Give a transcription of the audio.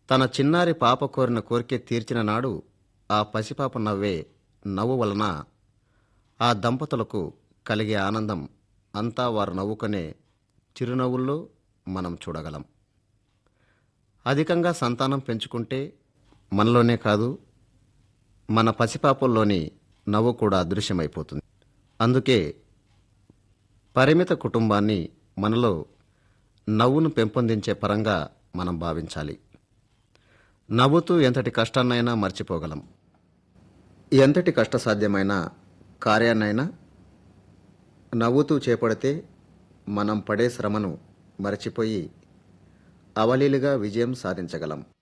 తన చిన్నారి పాప కోరిన కోరిక తీర్చిన నాడు ఆ పసిపాప నవ్వే నవ్వు వలన ఆ దంపతులకు కలిగే ఆనందం అంతా వారు నవ్వుకునే చిరునవ్వుల్లో మనం చూడగలం అధికంగా సంతానం పెంచుకుంటే మనలోనే కాదు మన పసిపాపల్లోని నవ్వు కూడా అదృశ్యమైపోతుంది అందుకే పరిమిత కుటుంబాన్ని మనలో నవ్వును పెంపొందించే పరంగా మనం భావించాలి నవ్వుతూ ఎంతటి కష్టాన్నైనా మర్చిపోగలం ఎంతటి కష్టసాధ్యమైన కార్యాన్నైనా నవ్వుతూ చేపడితే మనం పడే శ్రమను మరచిపోయి అవలీలుగా విజయం సాధించగలం